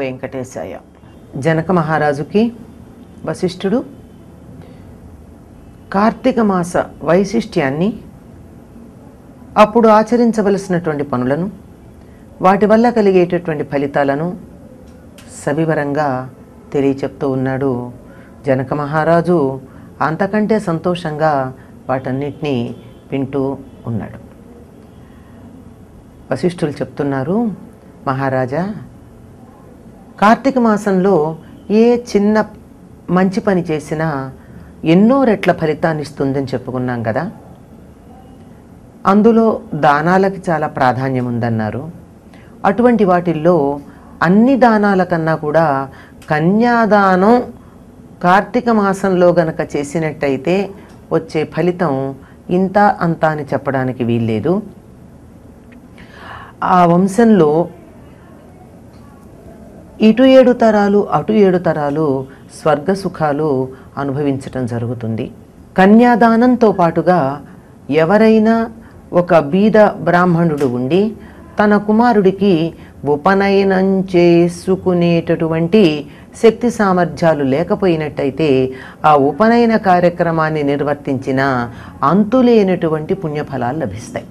వెంకటేశాయ జనక మహారాజుకి వశిష్ఠుడు కార్తీక మాస వైశిష్ట్యాన్ని అప్పుడు ఆచరించవలసినటువంటి పనులను వాటి వల్ల కలిగేటటువంటి ఫలితాలను సవివరంగా తెలియచెప్తూ ఉన్నాడు జనక మహారాజు అంతకంటే సంతోషంగా వాటన్నిటినీ వింటూ ఉన్నాడు వశిష్ఠులు చెప్తున్నారు మహారాజా కార్తీక మాసంలో ఏ చిన్న మంచి పని చేసినా ఎన్నో రెట్ల ఫలితాన్ని ఇస్తుందని చెప్పుకున్నాం కదా అందులో దానాలకి చాలా ప్రాధాన్యం ఉందన్నారు అటువంటి వాటిల్లో అన్ని దానాల కన్నా కూడా కన్యాదానం కార్తీక మాసంలో గనక చేసినట్టయితే వచ్చే ఫలితం ఇంత అంత అని చెప్పడానికి వీల్లేదు ఆ వంశంలో ఇటు ఏడు తరాలు అటు ఏడు తరాలు స్వర్గ సుఖాలు అనుభవించటం జరుగుతుంది కన్యాదానంతో పాటుగా ఎవరైనా ఒక బీద బ్రాహ్మణుడు ఉండి తన కుమారుడికి ఉపనయనం చేసుకునేటటువంటి శక్తి సామర్థ్యాలు లేకపోయినట్టయితే ఆ ఉపనయన కార్యక్రమాన్ని నిర్వర్తించిన అంతులేనటువంటి పుణ్యఫలాలు లభిస్తాయి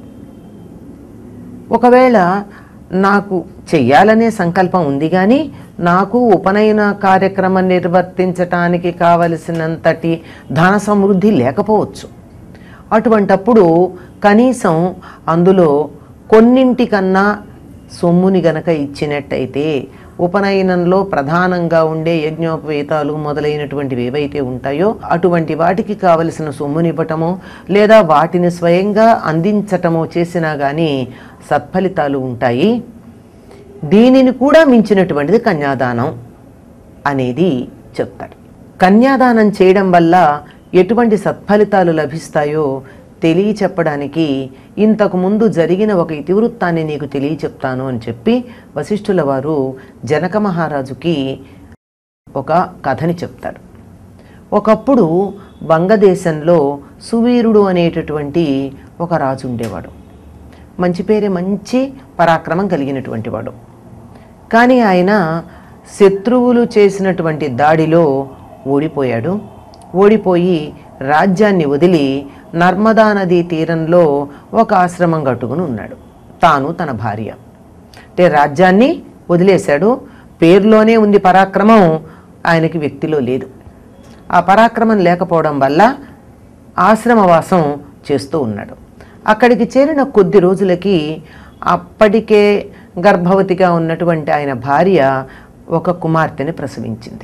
ఒకవేళ నాకు చెయ్యాలనే సంకల్పం ఉంది కానీ నాకు ఉపనయన కార్యక్రమం నిర్వర్తించటానికి కావలసినంతటి ధన సమృద్ధి లేకపోవచ్చు అటువంటప్పుడు కనీసం అందులో కొన్నింటికన్నా సొమ్ముని గనక ఇచ్చినట్టయితే ఉపనయనంలో ప్రధానంగా ఉండే యజ్ఞోపవేతాలు మొదలైనటువంటివి ఏవైతే ఉంటాయో అటువంటి వాటికి కావలసిన సొమ్మునివ్వటమో లేదా వాటిని స్వయంగా అందించటమో చేసినా కానీ సత్ఫలితాలు ఉంటాయి దీనిని కూడా మించినటువంటిది కన్యాదానం అనేది చెప్తారు కన్యాదానం చేయడం వల్ల ఎటువంటి సత్ఫలితాలు లభిస్తాయో తెలియచెప్పడానికి ఇంతకు ముందు జరిగిన ఒక ఇతివృత్తాన్ని నీకు తెలియచెప్తాను అని చెప్పి వశిష్ఠుల వారు జనక మహారాజుకి ఒక కథని చెప్తారు ఒకప్పుడు వంగదేశంలో సువీరుడు అనేటటువంటి ఒక రాజు ఉండేవాడు మంచి పేరే మంచి పరాక్రమం కలిగినటువంటి వాడు కానీ ఆయన శత్రువులు చేసినటువంటి దాడిలో ఓడిపోయాడు ఓడిపోయి రాజ్యాన్ని వదిలి నర్మదా నదీ తీరంలో ఒక ఆశ్రమం కట్టుకుని ఉన్నాడు తాను తన భార్య అంటే రాజ్యాన్ని వదిలేశాడు పేరులోనే ఉంది పరాక్రమం ఆయనకి వ్యక్తిలో లేదు ఆ పరాక్రమం లేకపోవడం వల్ల ఆశ్రమవాసం చేస్తూ ఉన్నాడు అక్కడికి చేరిన కొద్ది రోజులకి అప్పటికే గర్భవతిగా ఉన్నటువంటి ఆయన భార్య ఒక కుమార్తెని ప్రసవించింది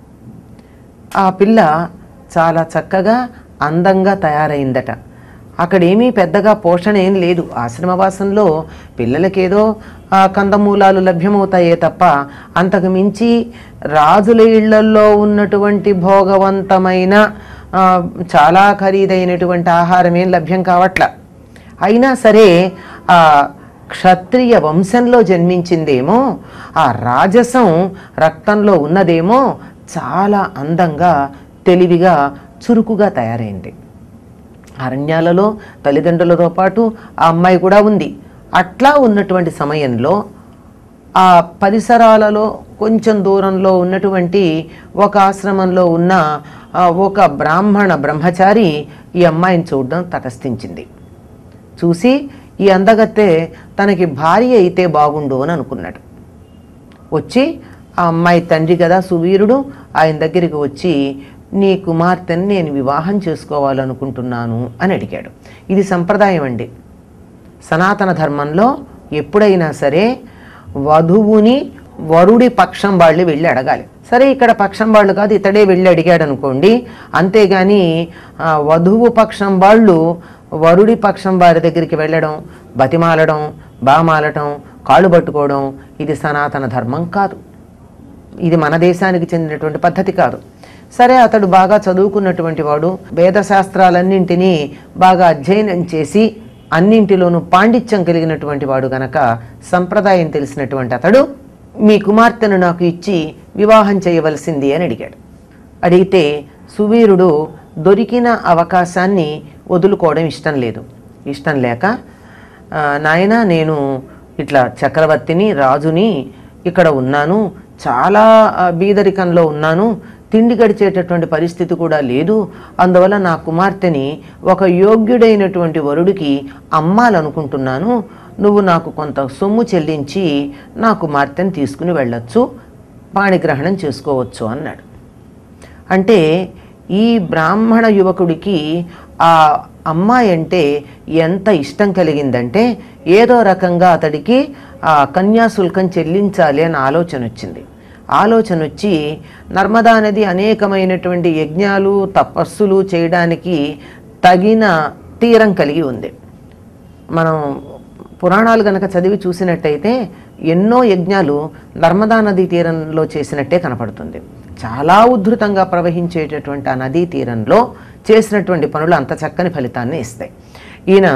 ఆ పిల్ల చాలా చక్కగా అందంగా తయారైందట అక్కడేమీ పెద్దగా పోషణ ఏం లేదు ఆశ్రమవాసంలో పిల్లలకేదో ఆ, కందమూలాలు లభ్యమవుతాయే తప్ప అంతకు మించి రాజుల ఇళ్లల్లో ఉన్నటువంటి భోగవంతమైన ఆ, చాలా ఖరీదైనటువంటి ఆహారం ఏం లభ్యం కావట్ల అయినా సరే ఆ క్షత్రియ వంశంలో జన్మించిందేమో ఆ రాజసం రక్తంలో ఉన్నదేమో చాలా అందంగా తెలివిగా చురుకుగా తయారైంది అరణ్యాలలో తల్లిదండ్రులతో పాటు ఆ అమ్మాయి కూడా ఉంది అట్లా ఉన్నటువంటి సమయంలో ఆ పరిసరాలలో కొంచెం దూరంలో ఉన్నటువంటి ఒక ఆశ్రమంలో ఉన్న ఆ, ఒక బ్రాహ్మణ బ్రహ్మచారి ఈ అమ్మాయిని చూడడం తటస్థించింది చూసి ఈ అందగత్తె తనకి భార్య అయితే బాగుండు అని అనుకున్నాడు వచ్చి ఆ అమ్మాయి తండ్రి కదా సువీరుడు ఆయన దగ్గరికి వచ్చి నీ కుమార్తెని నేను వివాహం చేసుకోవాలనుకుంటున్నాను అని అడిగాడు ఇది సంప్రదాయం అండి సనాతన ధర్మంలో ఎప్పుడైనా సరే వధువుని వరుడి పక్షం వాళ్ళు వెళ్ళి అడగాలి సరే ఇక్కడ పక్షం వాళ్ళు కాదు ఇతడే వెళ్ళి అడిగాడు అనుకోండి అంతేగాని ఆ, వధువు పక్షం వాళ్ళు వరుడి పక్షం వారి దగ్గరికి వెళ్ళడం బతిమాలడం బామాలటం కాళ్ళు పట్టుకోవడం ఇది సనాతన ధర్మం కాదు ఇది మన దేశానికి చెందినటువంటి పద్ధతి కాదు సరే అతడు బాగా చదువుకున్నటువంటి వాడు వేదశాస్త్రాలన్నింటినీ బాగా అధ్యయనం చేసి అన్నింటిలోనూ పాండిత్యం కలిగినటువంటి వాడు గనక సంప్రదాయం తెలిసినటువంటి అతడు మీ కుమార్తెను నాకు ఇచ్చి వివాహం చేయవలసింది అని అడిగాడు అడిగితే సువీరుడు దొరికిన అవకాశాన్ని వదులుకోవడం ఇష్టం లేదు ఇష్టం లేక "ఆ, నాయనా నేను ఇట్లా చక్రవర్తిని రాజుని ఇక్కడ ఉన్నాను చాలా ఆ, బీదరికంలో ఉన్నాను తిండి గడిచేటటువంటి పరిస్థితి కూడా లేదు అందువల్ల నా కుమార్తెని ఒక యోగ్యుడైనటువంటి వరుడికి అమ్మాలనుకుంటున్నాను నువ్వు నాకు కొంత సొమ్ము చెల్లించి నా కుమార్తెని తీసుకుని వెళ్ళొచ్చు పాణిగ్రహణం చేసుకోవచ్చు అన్నాడు అంటే ఈ బ్రాహ్మణ యువకుడికి ఆ అమ్మాయి అంటే ఎంత ఇష్టం కలిగిందంటే ఏదో రకంగా అతడికి ఆ కన్యాశుల్కం చెల్లించాలి అని ఆలోచన వచ్చింది ఆలోచన వచ్చి నర్మదా నది అనేకమైనటువంటి యజ్ఞాలు తపస్సులు చేయడానికి తగిన తీరం కలిగి ఉంది మనం పురాణాలు గనక చదివి చూసినట్టయితే ఎన్నో యజ్ఞాలు నర్మదా నదీ తీరంలో చేసినట్టే కనపడుతుంది చాలా ఉద్ధృతంగా ప్రవహించేటటువంటి ఆ నదీ తీరంలో చేసినటువంటి పనులు అంత చక్కని ఫలితాన్ని ఇస్తాయి ఈయన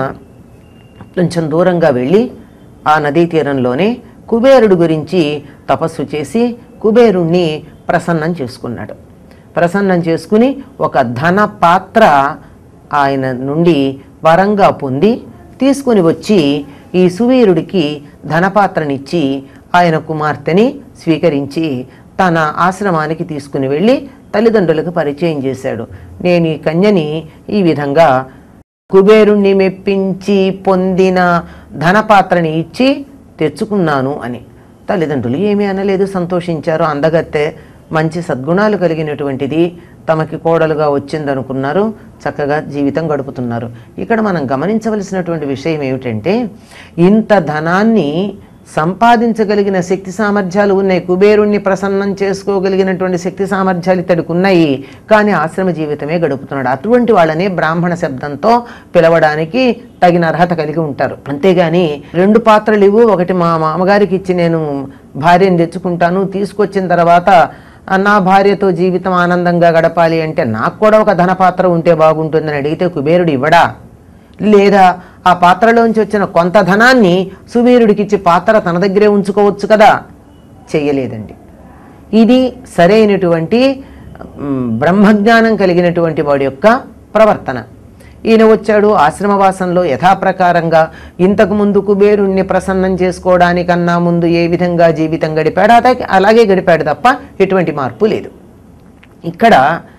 కొంచెం దూరంగా వెళ్ళి ఆ నదీ తీరంలోనే కుబేరుడు గురించి తపస్సు చేసి కుబేరుణ్ణి ప్రసన్నం చేసుకున్నాడు ప్రసన్నం చేసుకుని ఒక ధన పాత్ర ఆయన నుండి వరంగా పొంది తీసుకుని వచ్చి ఈ సువీరుడికి ధనపాత్రనిచ్చి ఆయన కుమార్తెని స్వీకరించి తన ఆశ్రమానికి తీసుకుని వెళ్ళి తల్లిదండ్రులకు పరిచయం చేశాడు నేను ఈ కన్యని ఈ విధంగా కుబేరుణ్ణి మెప్పించి పొందిన ధనపాత్రని ఇచ్చి తెచ్చుకున్నాను అని తల్లిదండ్రులు ఏమీ అనలేదు సంతోషించారు అందగత్తె మంచి సద్గుణాలు కలిగినటువంటిది తమకి కోడలుగా వచ్చిందనుకున్నారు చక్కగా జీవితం గడుపుతున్నారు ఇక్కడ మనం గమనించవలసినటువంటి విషయం ఏమిటంటే ఇంత ధనాన్ని సంపాదించగలిగిన శక్తి సామర్థ్యాలు ఉన్నాయి కుబేరుణ్ణి ప్రసన్నం చేసుకోగలిగినటువంటి శక్తి సామర్థ్యాలు ఇతడికి ఉన్నాయి కానీ ఆశ్రమ జీవితమే గడుపుతున్నాడు అటువంటి వాళ్ళనే బ్రాహ్మణ శబ్దంతో పిలవడానికి తగిన అర్హత కలిగి ఉంటారు అంతేగాని రెండు పాత్రలు ఇవ్వు ఒకటి మా మామగారికి ఇచ్చి నేను భార్యను తెచ్చుకుంటాను తీసుకొచ్చిన తర్వాత "ఆ, నా భార్యతో జీవితం ఆనందంగా గడపాలి అంటే నాకు కూడా ఒక ధనపాత్ర ఉంటే బాగుంటుందని అడిగితే కుబేరుడు ఇవ్వడా లేదా ఆ పాత్రలోంచి వచ్చిన కొంత ధనాన్ని సువీరుడికిచ్చి పాత్ర తన దగ్గరే ఉంచుకోవచ్చు కదా చెయ్యలేదండి ఇది సరైనటువంటి మ్, బ్రహ్మజ్ఞానం కలిగినటువంటి వాడి యొక్క ప్రవర్తన ఈయన వచ్చాడు ఆశ్రమవాసంలో యథాప్రకారంగా ఇంతకు ముందు కుబేరుణ్ణి ప్రసన్నం చేసుకోవడానికన్నా ముందు ఏ విధంగా జీవితం గడిపాడు అదే అలాగే గడిపాడు తప్ప ఎటువంటి మార్పు లేదు ఇక్కడ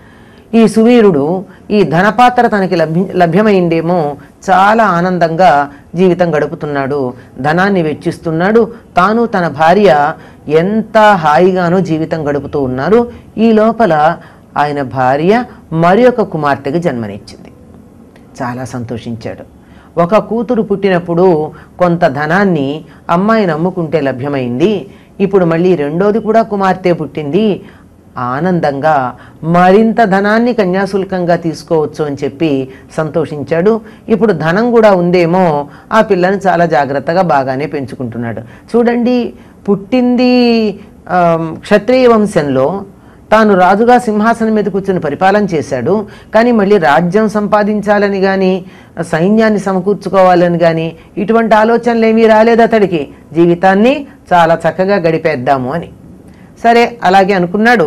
ఈ సువీరుడు ఈ ధనపాత్ర తనకి లభ్య లభ్యమైందేమో చాలా ఆనందంగా జీవితం గడుపుతున్నాడు ధనాన్ని వెచ్చిస్తున్నాడు తాను తన భార్య ఎంత హాయిగానో జీవితం గడుపుతూ ఉన్నారు ఈ లోపల ఆయన భార్య మరి ఒక కుమార్తెకి జన్మనిచ్చింది చాలా సంతోషించాడు ఒక కూతురు పుట్టినప్పుడు కొంత ధనాన్ని అమ్మాయిని అమ్ముకుంటే లభ్యమైంది ఇప్పుడు మళ్ళీ రెండోది కూడా కుమార్తె పుట్టింది ఆనందంగా మరింత ధనాన్ని కన్యాశుల్కంగా తీసుకోవచ్చు అని చెప్పి సంతోషించాడు ఇప్పుడు ధనం కూడా ఉందేమో ఆ పిల్లని చాలా జాగ్రత్తగా బాగానే పెంచుకుంటున్నాడు చూడండి పుట్టింది ఆమ్, క్షత్రియ వంశంలో తాను రాజుగా సింహాసనం మీద కూర్చొని పరిపాలన చేశాడు కానీ మళ్ళీ రాజ్యం సంపాదించాలని కానీ సైన్యాన్ని సమకూర్చుకోవాలని కానీ ఇటువంటి ఆలోచనలు ఏమీ రాలేదు అతడికి జీవితాన్ని చాలా చక్కగా గడిపేద్దాము అని సరే అలాగే అనుకున్నాడు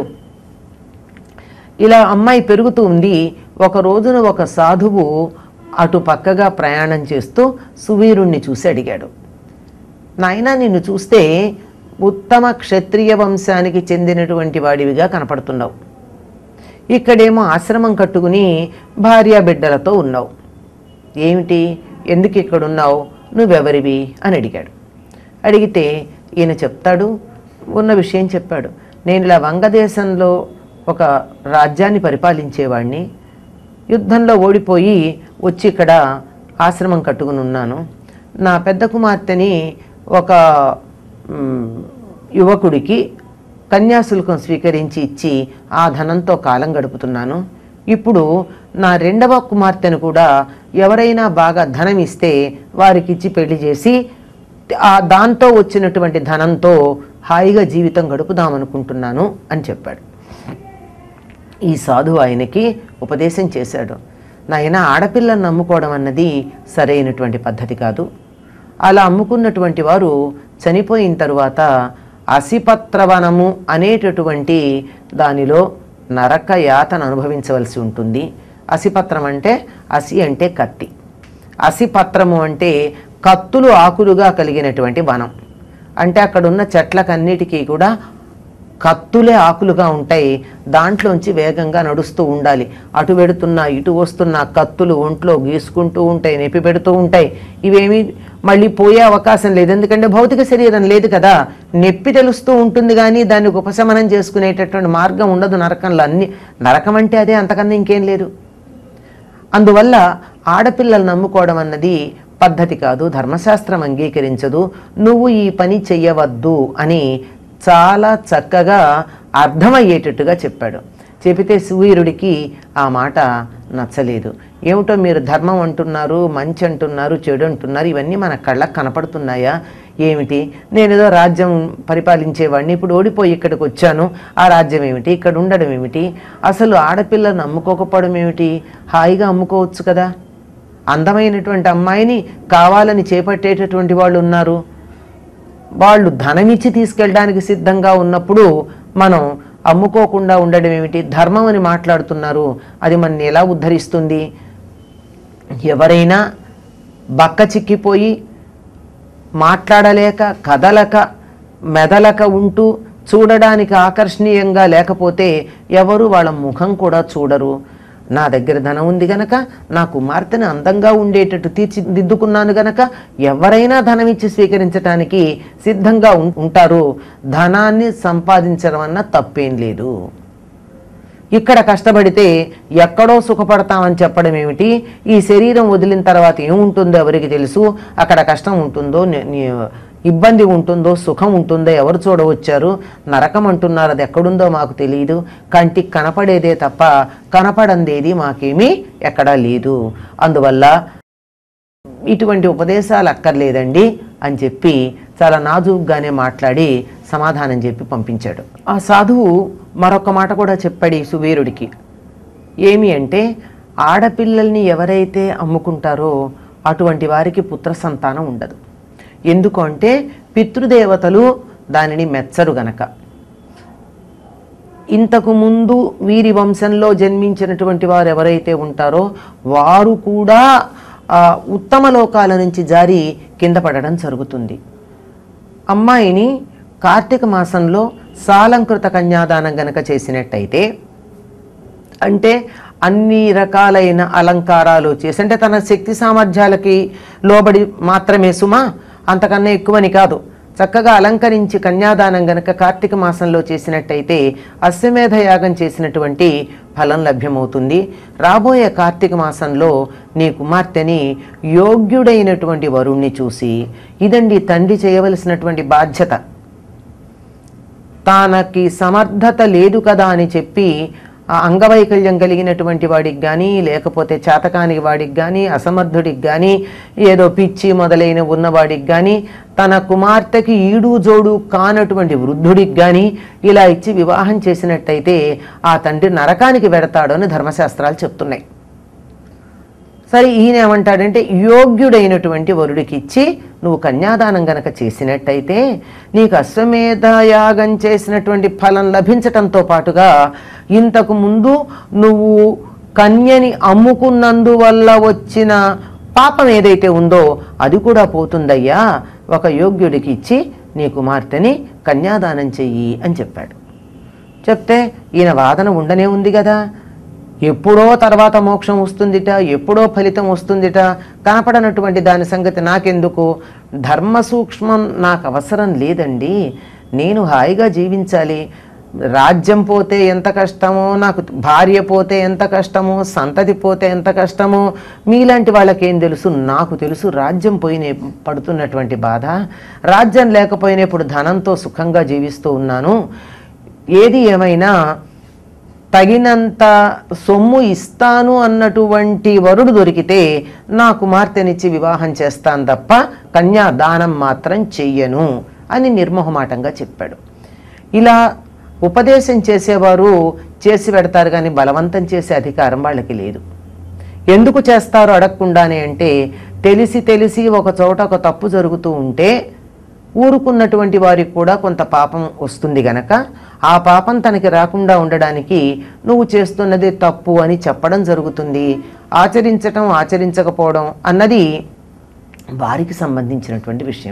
ఇలా అమ్మాయి పెరుగుతూ ఉంది ఒక రోజున ఒక సాధువు అటు పక్కగా ప్రయాణం చేస్తూ సువీరుణ్ణి చూసి అడిగాడు నాయనా నిన్ను చూస్తే ఉత్తమ క్షత్రియ వంశానికి చెందినటువంటి వాడివిగా కనపడుతున్నావు ఇక్కడేమో ఆశ్రమం కట్టుకుని భార్యా బిడ్డలతో ఉన్నావు ఏమిటి ఎందుకు ఇక్కడ ఉన్నావు నువ్వెవరివి అని అడిగాడు అడిగితే ఈయన చెప్తాడు ఉన్న విషయం చెప్పాడు నేను ఇలా వంగదేశంలో ఒక రాజ్యాన్ని పరిపాలించేవాడిని యుద్ధంలో ఓడిపోయి వచ్చి ఇక్కడ ఆశ్రమం కట్టుకుని ఉన్నాను నా పెద్ద కుమార్తెని ఒక మ్, యువకుడికి కన్యాశుల్కం స్వీకరించి ఇచ్చి ఆ ధనంతో కాలం గడుపుతున్నాను ఇప్పుడు నా రెండవ కుమార్తెను కూడా ఎవరైనా బాగా ధనం ఇస్తే వారికి ఇచ్చి పెళ్లి చేసి ఆ దాంతో వచ్చినటువంటి ధనంతో హాయిగా జీవితం గడుపుదామనుకుంటున్నాను అని చెప్పాడు ఈ సాధువు ఆయనకి ఉపదేశం చేశాడు నాయన ఆడపిల్లను నమ్ముకోవడం అన్నది సరైనటువంటి పద్ధతి కాదు అలా అమ్ముకున్నటువంటి వారు చనిపోయిన తరువాత అసిపత్రవనము అనేటటువంటి దానిలో నరక యాతను అనుభవించవలసి ఉంటుంది అసిపత్రం అంటే అసి అంటే కత్తి అసిపత్రము అంటే కత్తులు ఆకులుగా కలిగినటువంటి వనం అంటే అక్కడ ఉన్న చెట్లకన్నిటికీ కూడా కత్తులే ఆకులుగా ఉంటాయి దాంట్లోంచి వేగంగా నడుస్తూ ఉండాలి అటు పెడుతున్నా ఇటు వస్తున్న కత్తులు ఒంట్లో గీసుకుంటూ ఉంటాయి నొప్పి పెడుతూ ఉంటాయి ఇవేమీ మళ్ళీ పోయే అవకాశం లేదు ఎందుకంటే భౌతిక శరీరం లేదు కదా నొప్పి తెలుస్తూ ఉంటుంది కానీ దాన్ని ఉపశమనం చేసుకునేటటువంటి మార్గం ఉండదు నరకంలో అన్ని నరకం అంటే అదే అంతకన్నా ఇంకేం లేదు అందువల్ల ఆడపిల్లలు నమ్ముకోవడం అన్నది పద్ధతి కాదు ధర్మశాస్త్రం అంగీకరించదు నువ్వు ఈ పని చెయ్యవద్దు అని చాలా చక్కగా అర్థమయ్యేటట్టుగా చెప్పాడు చెబితే సూర్యుడికి ఆ మాట నచ్చలేదు ఏమిటో మీరు ధర్మం అంటున్నారు మంచి అంటున్నారు చెడు అంటున్నారు ఇవన్నీ మన కళ్ళకు కనపడుతున్నాయా ఏమిటి నేను ఏదో రాజ్యం పరిపాలించేవాడిని ఇప్పుడు ఓడిపోయి ఇక్కడికి వచ్చాను ఆ రాజ్యం ఏమిటి ఇక్కడ ఉండడం ఏమిటి అసలు ఆడపిల్లను అమ్ముకోకపోవడం ఏమిటి హాయిగా అమ్ముకోవచ్చు కదా అందమైనటువంటి అమ్మాయిని కావాలని చేపట్టేటటువంటి వాళ్ళు ఉన్నారు వాళ్ళు ధనమిచ్చి తీసుకెళ్ళడానికి సిద్ధంగా ఉన్నప్పుడు మనం అమ్ముకోకుండా ఉండడం ఏమిటి ధర్మం అని మాట్లాడుతున్నారు అది మనని ఎలా ఉద్ధరిస్తుంది ఎవరైనా బక్క చిక్కిపోయి మాట్లాడలేక కదలక మెదలక ఉంటూ చూడడానికి ఆకర్షణీయంగా లేకపోతే ఎవరు వాళ్ళ ముఖం కూడా చూడరు నా దగ్గర ధనం ఉంది గనక నా కుమార్తెను అందంగా ఉండేటట్టు తీర్చిదిద్దుకున్నాను గనక ఎవరైనా ధనం ఇచ్చి స్వీకరించడానికి సిద్ధంగా ఉం- ఉంటారు ధనాన్ని సంపాదించడం అన్న తప్పేం లేదు ఇక్కడ కష్టపడితే ఎక్కడో సుఖపడతామని చెప్పడం ఏమిటి ఈ శరీరం వదిలిన తర్వాత ఏముంటుందో ఎవరికి తెలుసు అక్కడ కష్టం ఉంటుందో ని- ని- ఇబ్బంది ఉంటుందో సుఖం ఉంటుందో ఎవరు చూడవచ్చారు నరకం అంటున్నారు అది ఎక్కడుందో మాకు తెలియదు కంటికి కనపడేదే తప్ప కనపడందేది మాకేమీ ఎక్కడా లేదు అందువల్ల ఇటువంటి ఉపదేశాలు అక్కర్లేదండి అని చెప్పి చాలా నాజూగ్గానే మాట్లాడి సమాధానం చెప్పి పంపించాడు ఆ సాధువు మరొక మాట కూడా చెప్పాడు ఈ సువీరుడికి ఏమి అంటే ఆడపిల్లల్ని ఎవరైతే అమ్ముకుంటారో అటువంటి వారికి పుత్ర సంతానం ఉండదు ఎందుకు అంటే పితృదేవతలు దానిని మెచ్చరు గనక ఇంతకు ముందు వీరి వంశంలో జన్మించినటువంటి వారు ఎవరైతే ఉంటారో వారు కూడా ఆ, ఉత్తమ లోకాల నుంచి జారి కింద పడడం జరుగుతుంది అమ్మాయిని కార్తీక మాసంలో సాలంకృత కన్యాదానం గనక చేసినట్టయితే అంటే అన్ని రకాలైన అలంకారాలు చేసి అంటే తన శక్తి సామర్థ్యాలకి లోబడి మాత్రమే సుమా అంతకన్నా ఎక్కువని కాదు చక్కగా అలంకరించి కన్యాదానం గనక కార్తీక మాసంలో చేసినట్టయితే అశ్వమేధ యాగం చేసినటువంటి ఫలం లభ్యమవుతుంది రాబోయే కార్తీక మాసంలో నీ కుమార్తెని యోగ్యుడైనటువంటి వరుణ్ణి చూసి ఇదండి తండ్రి చేయవలసినటువంటి బాధ్యత తనకి సమర్థత లేదు కదా అని చెప్పి ఆ అంగవైకల్యం కలిగినటువంటి వాడికి కానీ లేకపోతే చేతకాని వాడికి కానీ అసమర్థుడికి కానీ ఏదో పిచ్చి మొదలైన ఉన్నవాడికి కానీ తన కుమార్తెకి ఈడు జోడు కానటువంటి వృద్ధుడికి కానీ ఇలా ఇచ్చి వివాహం చేసినట్టయితే ఆ తండ్రి నరకానికి వెడతాడు అని ధర్మశాస్త్రాలు చెప్తున్నాయి సరే ఈయన ఏమంటాడంటే యోగ్యుడైనటువంటి వరుడికి ఇచ్చి నువ్వు కన్యాదానం గనక చేసినట్టయితే నీకు అశ్వమేధ యాగం చేసినటువంటి ఫలం లభించటంతో పాటుగా ఇంతకు ముందు నువ్వు కన్యని అమ్ముకున్నందువల్ల వచ్చిన పాపం ఏదైతే ఉందో అది కూడా పోతుందయ్యా ఒక యోగ్యుడికి ఇచ్చి నీ కుమార్తెని కన్యాదానం చెయ్యి అని చెప్పాడు చెప్తే ఈయన వాదన ఉండనే ఉంది కదా ఎప్పుడో తర్వాత మోక్షం వస్తుందిట ఎప్పుడో ఫలితం వస్తుందిట కనపడనటువంటి దాని సంగతి నాకెందుకు ధర్మ సూక్ష్మం నాకు అవసరం లేదండి నేను హాయిగా జీవించాలి రాజ్యం పోతే ఎంత కష్టమో నాకు భార్య పోతే ఎంత కష్టమో సంతతి పోతే ఎంత కష్టమో మీలాంటి వాళ్ళకేం తెలుసు నాకు తెలుసు రాజ్యం పోయిన పడుతున్నటువంటి బాధ రాజ్యం లేకపోయినప్పుడు ధనంతో సుఖంగా జీవిస్తూ ఉన్నాను ఏది ఏమైనా తగినంత సొమ్ము ఇస్తాను అన్నటువంటి వరుడు దొరికితే నా కుమార్తెనిచ్చి వివాహం చేస్తాను తప్ప కన్యా దానం మాత్రం చెయ్యను అని నిర్మోహమాటంగా చెప్పాడు ఇలా ఉపదేశం చేసేవారు చేసి పెడతారు కానీ బలవంతం చేసే అధికారం వాళ్ళకి లేదు ఎందుకు చేస్తారో అడగకుండానే అంటే తెలిసి తెలిసి ఒక చోట ఒక తప్పు జరుగుతూ ఉంటే ఊరుకున్నటువంటి వారికి కూడా కొంత పాపం వస్తుంది గనక ఆ పాపం తనకి రాకుండా ఉండడానికి నువ్వు చేస్తున్నది తప్పు అని చెప్పడం జరుగుతుంది ఆచరించటం ఆచరించకపోవడం అన్నది వారికి సంబంధించినటువంటి విషయం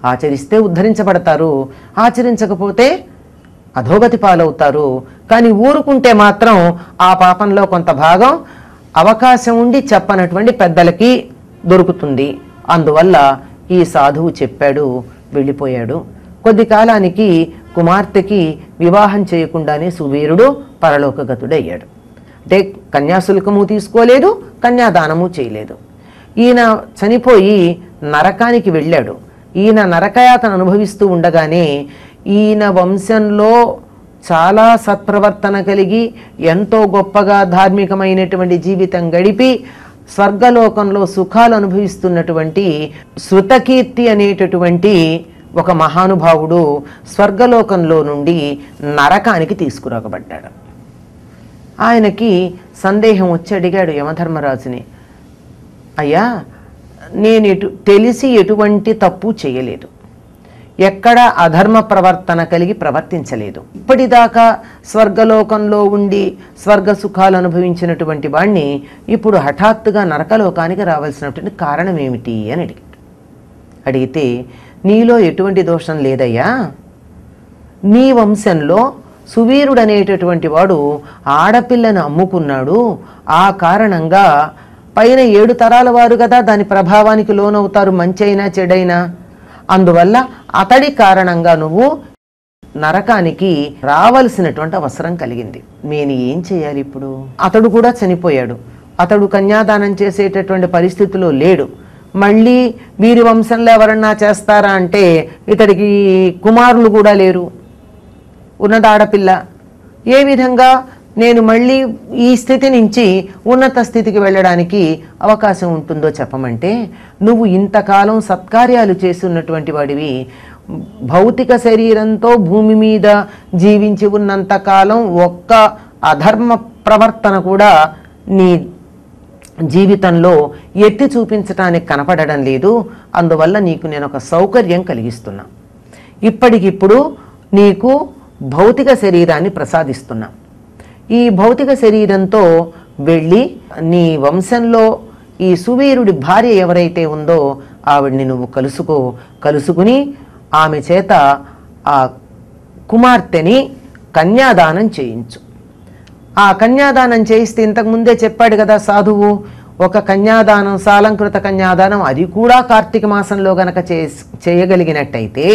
ఆచరిస్తే ఉద్ధరించబడతారు ఆచరించకపోతే అధోగతి పాలవుతారు కానీ ఊరుకుంటే మాత్రం ఆ పాపంలో కొంత భాగం అవకాశం ఉండి చెప్పనటువంటి పెద్దలకి దొరుకుతుంది అందువల్ల ఈ సాధువు చెప్పాడు వెళ్ళిపోయాడు కొద్ది కాలానికి కుమార్తెకి వివాహం చేయకుండానే సువీరుడు పరలోకగతుడయ్యాడు అంటే కన్యాశుల్కము తీసుకోలేదు కన్యాదానము చేయలేదు ఈయన చనిపోయి నరకానికి వెళ్ళాడు ఈయన నరకయాతను అనుభవిస్తూ ఉండగానే ఈయన వంశంలో చాలా సత్ప్రవర్తన కలిగి ఎంతో గొప్పగా ధార్మికమైనటువంటి జీవితం గడిపి స్వర్గలోకంలో సుఖాలు అనుభవిస్తున్నటువంటి శృతకీర్తి అనేటటువంటి ఒక మహానుభావుడు స్వర్గలోకంలో నుండి నరకానికి తీసుకురాకబడ్డాడు ఆయనకి సందేహం వచ్చి అడిగాడు యమధర్మరాజుని అయ్యా నేను ఎటు తెలిసి ఎటువంటి తప్పు చేయలేదు ఎక్కడ అధర్మ ప్రవర్తన కలిగి ప్రవర్తించలేదు ఇప్పటిదాకా స్వర్గలోకంలో ఉండి స్వర్గ సుఖాలు అనుభవించినటువంటి వాణ్ణి ఇప్పుడు హఠాత్తుగా నరకలోకానికి రావాల్సినటువంటి కారణం ఏమిటి అని అడిగాడు అడిగితే నీలో ఎటువంటి దోషం లేదయ్యా నీ వంశంలో సువీరుడనేటటువంటి వాడు ఆడపిల్లను అమ్ముకున్నాడు ఆ కారణంగా పైన ఏడు తరాల వారు కదా దాని ప్రభావానికి లోనవుతారు మంచైనా చెడైనా అందువల్ల అతడి కారణంగా నువ్వు నరకానికి రావలసినటువంటి అవసరం కలిగింది నేను ఏం చేయాలి ఇప్పుడు అతడు కూడా చనిపోయాడు అతడు కన్యాదానం చేసేటటువంటి పరిస్థితిలో లేడు మళ్ళీ వీరి వంశంలో ఎవరన్నా చేస్తారా అంటే ఇతడికి కుమారులు కూడా లేరు ఉన్నది ఆడపిల్ల ఏ విధంగా నేను మళ్ళీ ఈ స్థితి నుంచి ఉన్నత స్థితికి వెళ్ళడానికి అవకాశం ఉంటుందో చెప్పమంటే నువ్వు ఇంతకాలం సత్కార్యాలు చేస్తున్నటువంటి వాడివి భౌతిక శరీరంతో భూమి మీద జీవించి ఉన్నంతకాలం ఒక్క అధర్మ ప్రవర్తన కూడా నీ జీవితంలో ఎత్తి చూపించటానికి కనపడడం లేదు అందువల్ల నీకు నేను ఒక సౌకర్యం కలిగిస్తున్నా ఇప్పటికిప్పుడు నీకు భౌతిక శరీరాన్ని ప్రసాదిస్తున్నా ఈ భౌతిక శరీరంతో వెళ్ళి నీ వంశంలో ఈ సువీరుడి భార్య ఎవరైతే ఉందో ఆవిడ్ని నువ్వు కలుసుకో కలుసుకుని ఆమె చేత ఆ కుమార్తెని కన్యాదానం చేయించు ఆ కన్యాదానం చేయిస్తే ఇంతకు ముందే చెప్పాడు కదా సాధువు ఒక కన్యాదానం సాలంకృత కన్యాదానం అది కూడా కార్తీక మాసంలో గనక చే చేయగలిగినట్టయితే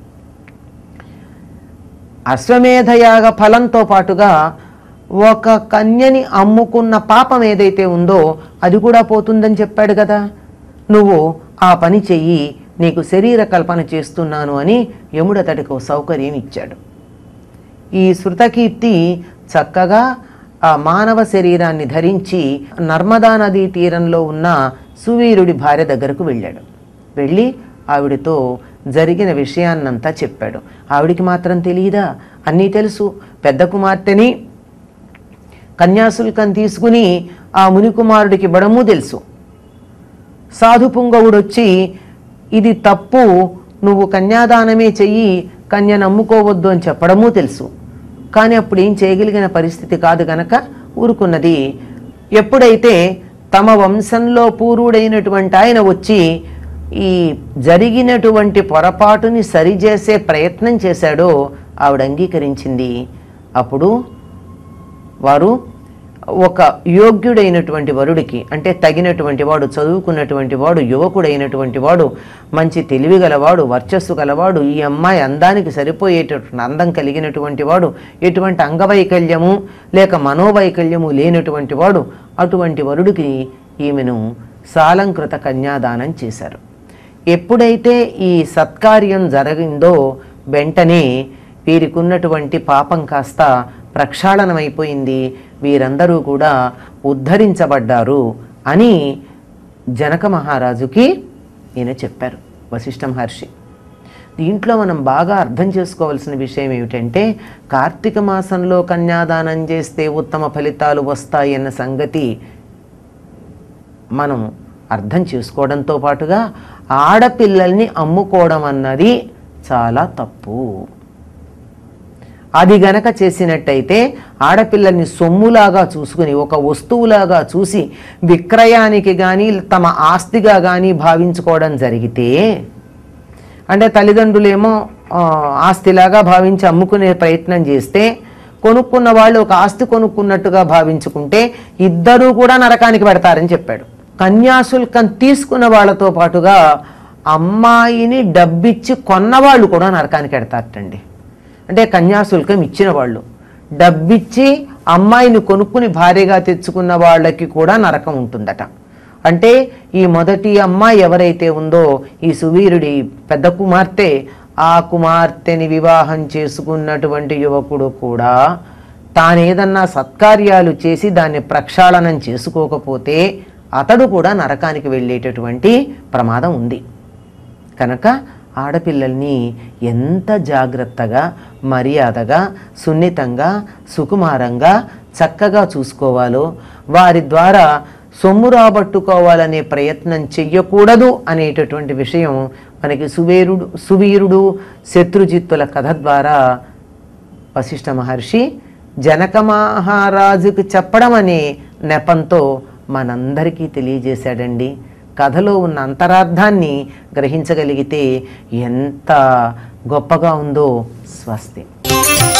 అశ్వమేధయాగ ఫలంతో పాటుగా ఒక కన్యని అమ్ముకున్న పాపం ఏదైతే ఉందో అది కూడా పోతుందని చెప్పాడు కదా నువ్వు ఆ పని చెయ్యి నీకు శరీర కల్పన చేస్తున్నాను అని యముడు అతడికి ఓ సౌకర్యం ఇచ్చాడు ఈ శృతకీర్తి చక్కగా ఆ మానవ శరీరాన్ని ధరించి నర్మదా నదీ తీరంలో ఉన్న సువీరుడి భార్య దగ్గరకు వెళ్ళాడు వెళ్ళి ఆవిడతో జరిగిన విషయాన్నంతా చెప్పాడు ఆవిడికి మాత్రం తెలియదా అన్నీ తెలుసు పెద్ద కుమార్తెని కన్యాశుల్కం తీసుకుని ఆ మునికుమారుడికి ఇవ్వడము తెలుసు సాధు పుంగవుడు వచ్చి ఇది తప్పు నువ్వు కన్యాదానమే చెయ్యి కన్య నమ్ముకోవద్దు అని చెప్పడము తెలుసు కానీ అప్పుడు ఏం చేయగలిగిన పరిస్థితి కాదు గనక ఊరుకున్నది ఎప్పుడైతే తమ వంశంలో పూర్వుడైనటువంటి ఆయన వచ్చి ఈ జరిగినటువంటి పొరపాటుని సరిచేసే ప్రయత్నం చేశాడో ఆవిడ అంగీకరించింది అప్పుడు వారు ఒక యోగ్యుడైనటువంటి వరుడికి అంటే తగినటువంటి వాడు చదువుకున్నటువంటి వాడు యువకుడైనటువంటి వాడు మంచి తెలివి గలవాడు వర్చస్సు గలవాడు ఈ అమ్మాయి అందానికి సరిపోయేటటువంటి అందం కలిగినటువంటి వాడు ఎటువంటి అంగవైకల్యము లేక మనోవైకల్యము లేనటువంటి వాడు అటువంటి వరుడికి ఈమెను సాలంకృత కన్యాదానం చేశారు ఎప్పుడైతే ఈ సత్కార్యం జరిగిందో వెంటనే వీరికి ఉన్నటువంటి పాపం కాస్త ప్రక్షాళనమైపోయింది వీరందరూ కూడా ఉద్ధరించబడ్డారు అని జనక మహారాజుకి ఈయన చెప్పారు వశిష్ఠ మహర్షి దీంట్లో మనం బాగా అర్థం చేసుకోవాల్సిన విషయం ఏమిటంటే కార్తీక మాసంలో కన్యాదానం చేస్తే ఉత్తమ ఫలితాలు వస్తాయి అన్న సంగతి మనం అర్థం చేసుకోవడంతో పాటుగా ఆడపిల్లల్ని అమ్ముకోవడం అన్నది చాలా తప్పు అది గనక చేసినట్టయితే ఆడపిల్లల్ని సొమ్ములాగా చూసుకుని ఒక వస్తువులాగా చూసి విక్రయానికి కానీ తమ ఆస్తిగా కానీ భావించుకోవడం జరిగితే అంటే తల్లిదండ్రులేమో ఆ, ఆస్తిలాగా భావించి అమ్ముకునే ప్రయత్నం చేస్తే కొనుక్కున్న వాళ్ళు ఒక ఆస్తి కొనుక్కున్నట్టుగా భావించుకుంటే ఇద్దరూ కూడా నరకానికి పెడతారని చెప్పాడు కన్యాశుల్కం తీసుకున్న వాళ్ళతో పాటుగా అమ్మాయిని డబ్బిచ్చి కొన్నవాళ్ళు కూడా నరకానికి పెడతారటండి అంటే కన్యాశుల్కం ఇచ్చిన వాళ్ళు డబ్బిచ్చి అమ్మాయిని కొనుక్కుని భార్యగా తెచ్చుకున్న వాళ్ళకి కూడా నరకం ఉంటుందట అంటే ఈ మొదటి అమ్మాయి ఎవరైతే ఉందో ఈ సువీరుడి పెద్ద కుమార్తె ఆ కుమార్తెని వివాహం చేసుకున్నటువంటి యువకుడు కూడా తానేదన్నా సత్కార్యాలు చేసి దాన్ని ప్రక్షాళనం చేసుకోకపోతే అతడు కూడా నరకానికి వెళ్ళేటటువంటి ప్రమాదం ఉంది కనుక ఆడపిల్లల్ని ఎంత జాగ్రత్తగా మర్యాదగా సున్నితంగా సుకుమారంగా చక్కగా చూసుకోవాలో వారి ద్వారా సొమ్ము రాబట్టుకోవాలనే ప్రయత్నం చెయ్యకూడదు అనేటటువంటి విషయం మనకి సువీరుడు సువీరుడు శత్రుజిత్తుల కథ ద్వారా వశిష్ఠ మహర్షి జనక మహారాజుకు చెప్పడం అనే నెపంతో మనందరికీ తెలియజేశాడండి కథలో ఉన్న అంతరార్థాన్ని గ్రహించగలిగితే ఎంత గొప్పగా ఉందో స్వస్తి